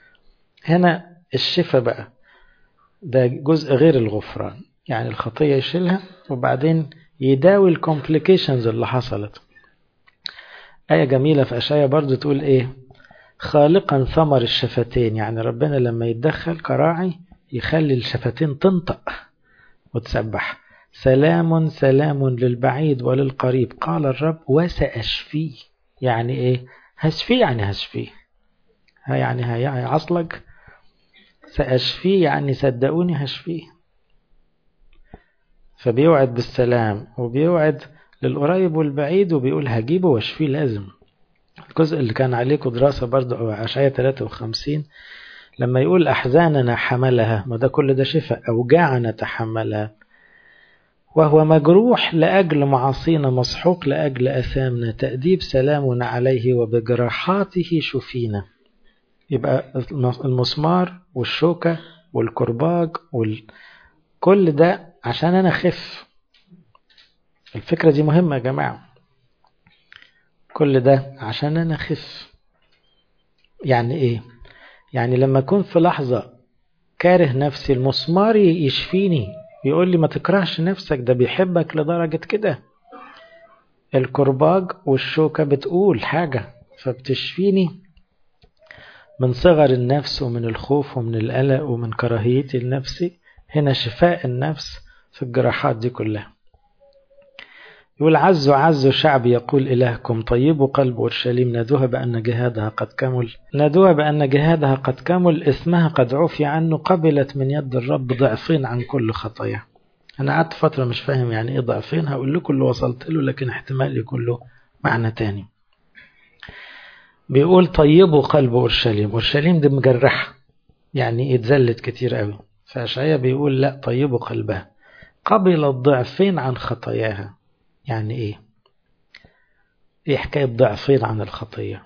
هنا الشفاء بقى ده جزء غير الغفران يعني الخطية يشيلها وبعدين يداوي الكومبليكيشنز اللي حصلت آية جميلة في أشعية برضو تقول إيه خالقا ثمر الشفتين يعني ربنا لما يتدخل كراعي يخلي الشفتين تنطق وتسبح سلام سلام للبعيد وللقريب قال الرب وسأشفيه يعني إيه هشفيه يعني هشفيه ها يعني هيعصلك سأشفيه يعني صدقوني هشفيه فبيوعد بالسلام وبيوعد للقريب والبعيد وبيقول هجيبه واشفيه لازم الجزء اللي كان عليكم دراسة برضه أو عشاية 53 لما يقول أحزاننا حملها ما ده كل ده شفاء أوجاعنا تحملها وهو مجروح لأجل معاصينا مسحوق لأجل أثامنا تأديب سلامنا عليه وبجراحاته شفينا يبقى المسمار والشوكة والكرباج وال... كل ده عشان أنا أخف الفكرة دي مهمة يا جماعة كل ده عشان أنا أخف يعني إيه يعني لما أكون في لحظة كاره نفسي المسمار يشفيني يقول لي ما تكرهش نفسك ده بيحبك لدرجة كده الكرباج والشوكة بتقول حاجة فبتشفيني من صغر النفس ومن الخوف ومن القلق ومن كراهيتي لنفسي هنا شفاء النفس في الجراحات دي كلها يقول عزوا عزوا شعبي يقول إلهكم طيبوا قلب أورشليم نادوها بأن جهادها قد كمل نادوها بأن جهادها قد كمل إثمها قد عفي عنه قبلت من يد الرب ضعفين عن كل خطايا أنا قعدت فترة مش فاهم يعني إيه ضعفين هقول لكم اللي وصلت له لكن احتمال يكون له معنى تاني بيقول طيبوا قلب أورشليم أورشليم دي مجرحة يعني اتذلت كتير قوي فأشعيا بيقول لا طيبوا قلبها قبل الضعفين عن خطاياها يعني ايه ايه حكاية ضعفين عن الخطية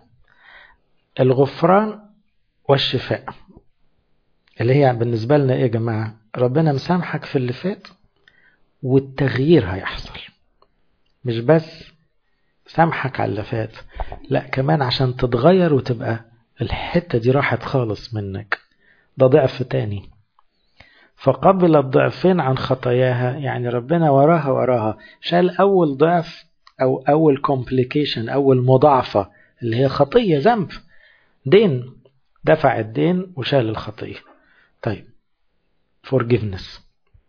الغفران والشفاء اللي هي بالنسبة لنا ايه يا جماعة ربنا مسامحك في اللي فات والتغيير هيحصل مش بس سامحك على اللي فات لا كمان عشان تتغير وتبقى الحتة دي راحت خالص منك ده ضعف تاني فقبل الضعفين عن خطاياها يعني ربنا وراها وراها شال أول ضعف أو أول كومبليكيشن أول مضاعفة اللي هي خطية ذنب دين دفع الدين وشال الخطية طيب forgiveness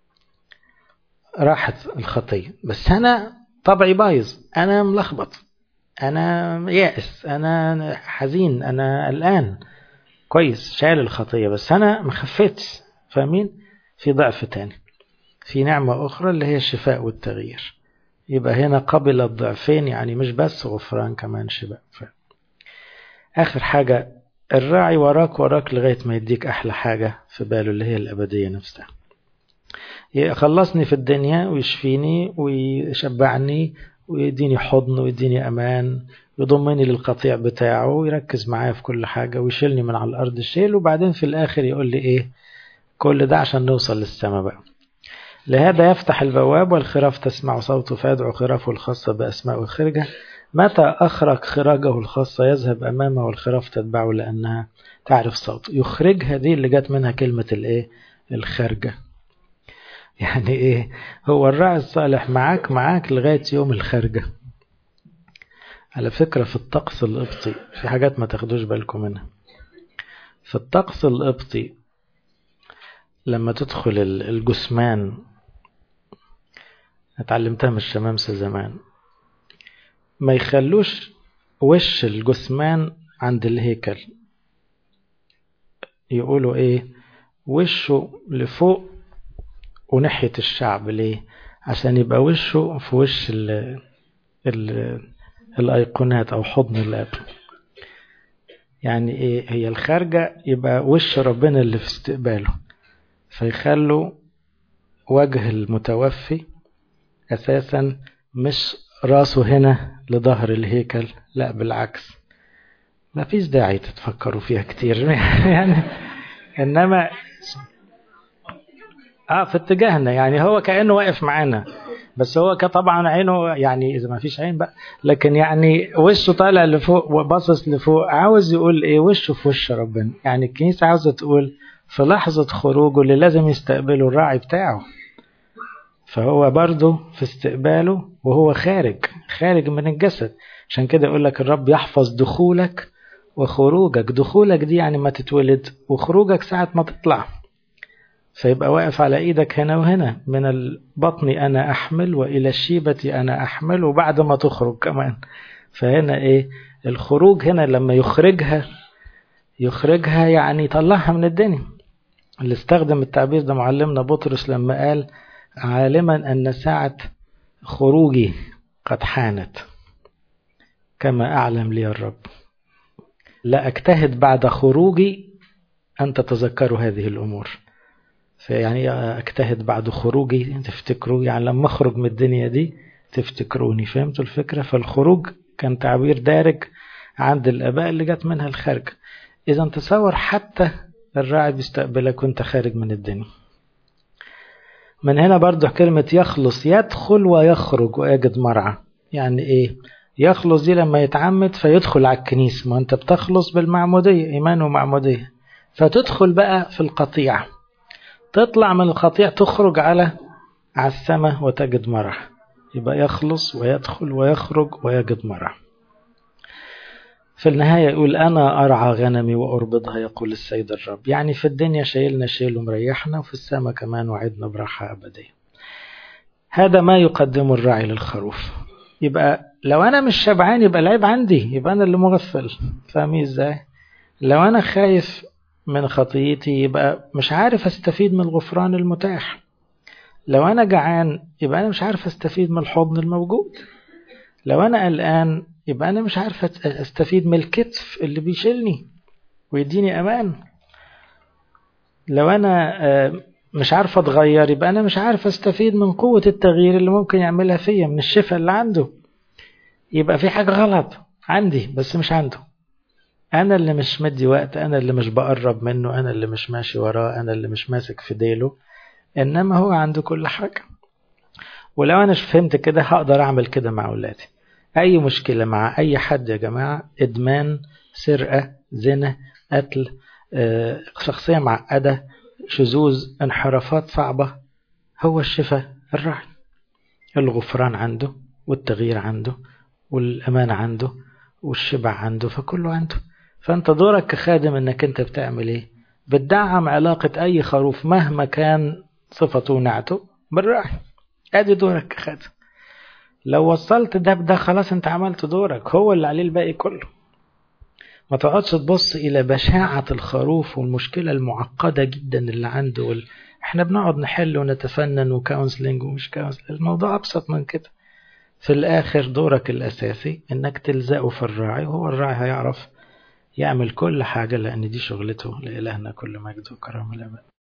راحت الخطية بس أنا طبعي بايظ أنا ملخبط أنا يائس أنا حزين أنا قلقان كويس شال الخطية بس أنا مخفتش فاهمين في ضعف تاني في نعمة أخرى اللي هي الشفاء والتغيير يبقى هنا قبل الضعفين يعني مش بس غفران كمان شفاء آخر حاجة الراعي وراك وراك لغاية ما يديك أحلى حاجة في باله اللي هي الأبدية نفسها يخلصني في الدنيا ويشفيني ويشبعني ويديني حضن ويديني أمان يضمني للقطيع بتاعه ويركز معايا في كل حاجة ويشيلني من على الأرض الشيل وبعدين في الآخر يقول لي إيه كل ده عشان نوصل للسماء بقى لهذا يفتح البواب والخراف تسمع صوته فيدعو خرافه الخاصة بأسماء وخرجه متى أخرج خراجه الخاصة يذهب أمامه والخراف تتبعه لأنها تعرف صوته يخرجها دي اللي جت منها كلمة الإيه الخارجة يعني إيه هو الراعي الصالح معاك معاك لغاية يوم الخارجة على فكرة في الطقس القبطي في حاجات ما تاخدوش بالكم منها في الطقس القبطي لما تدخل الجثمان اتعلمتها من الشمامسة زمان ما يخلوش وش الجثمان عند الهيكل يقولوا ايه وشه لفوق وناحية الشعب ليه عشان يبقى وشه في وش ال ال الايقونات او حضن الاب يعني ايه هي الخارجة يبقى وش ربنا اللي في استقباله فيخلوا وجه المتوفي أساسا مش راسه هنا لظهر الهيكل لا بالعكس ما فيش داعي تتفكروا فيها كتير يعني إنما اه في اتجاهنا يعني هو كأنه واقف معانا بس هو طبعا عينه يعني اذا ما فيش عين بقى لكن يعني وشه طالع لفوق وباصص لفوق عاوز يقول ايه وشه في وش ربنا يعني الكنيسه عاوزه تقول في لحظه خروجه اللي لازم يستقبله الراعي بتاعه فهو برضه في استقباله وهو خارج خارج من الجسد عشان كده يقول لك الرب يحفظ دخولك وخروجك دخولك دي يعني ما تتولد وخروجك ساعة ما تطلع فيبقى واقف على ايدك هنا وهنا من البطن انا احمل والى الشيبة انا احمل وبعد ما تخرج كمان فهنا ايه الخروج هنا لما يخرجها يخرجها يعني يطلعها من الدنيا اللي استخدم التعبير ده معلمنا بطرس لما قال عالما ان ساعة خروجي قد حانت كما اعلم لي الرب لا اجتهد بعد خروجي ان تتذكروا هذه الامور فيعني اجتهد بعد خروجي تفتكروا يعني لما اخرج من الدنيا دي تفتكروني فهمتوا الفكرة فالخروج كان تعبير دارج عند الاباء اللي جت منها الخارج اذا تصور حتى الراعي بيستقبلك وانت خارج من الدنيا من هنا برضو كلمة يخلص يدخل ويخرج ويجد مرعى يعني ايه يخلص دي لما يتعمد فيدخل على الكنيسة ما انت بتخلص بالمعمودية ايمان ومعمودية فتدخل بقى في القطيع تطلع من القطيع تخرج على على السماء وتجد مرح يبقى يخلص ويدخل ويخرج ويجد مرح في النهاية يقول أنا أرعى غنمي وأربضها يقول السيد الرب يعني في الدنيا شايلنا شيل ومريحنا وفي السماء كمان وعدنا براحة أبدية هذا ما يقدمه الراعي للخروف يبقى لو أنا مش شبعان يبقى العيب عندي يبقى أنا اللي مغفل فاهمين إزاي لو أنا خايف من خطيتي يبقى مش عارف استفيد من الغفران المتاح لو انا جعان يبقى انا مش عارف استفيد من الحضن الموجود لو انا قلقان يبقى انا مش عارف استفيد من الكتف اللي بيشيلني ويديني امان لو انا مش عارف اتغير يبقى انا مش عارف استفيد من قوة التغيير اللي ممكن يعملها فيا من الشفاء اللي عنده يبقى في حاجة غلط عندي بس مش عنده أنا اللي مش مدي وقت أنا اللي مش بقرب منه أنا اللي مش ماشي وراه أنا اللي مش ماسك في ديله إنما هو عنده كل حاجة ولو أنا فهمت كده هقدر أعمل كده مع أولادي أي مشكلة مع أي حد يا جماعة إدمان سرقة زنا قتل شخصية معقدة شذوذ انحرافات صعبة هو الشفاء الراعي الغفران عنده والتغيير عنده والأمان عنده والشبع عنده فكله عنده فانت دورك كخادم انك انت بتعمل ايه بتدعم علاقة اي خروف مهما كان صفته ونعته بالراعي ادي دورك كخادم لو وصلت ده بده خلاص انت عملت دورك هو اللي عليه الباقي كله ما تقعدش تبص الى بشاعة الخروف والمشكلة المعقدة جدا اللي عنده وال... احنا بنقعد نحل ونتفنن وكونسلنج ومش كونسلنج الموضوع ابسط من كده في الاخر دورك الاساسي انك تلزقه في الراعي وهو الراعي هيعرف يعمل كل حاجة لأن دي شغلته لإلهنا كل مجد وكرم الأبد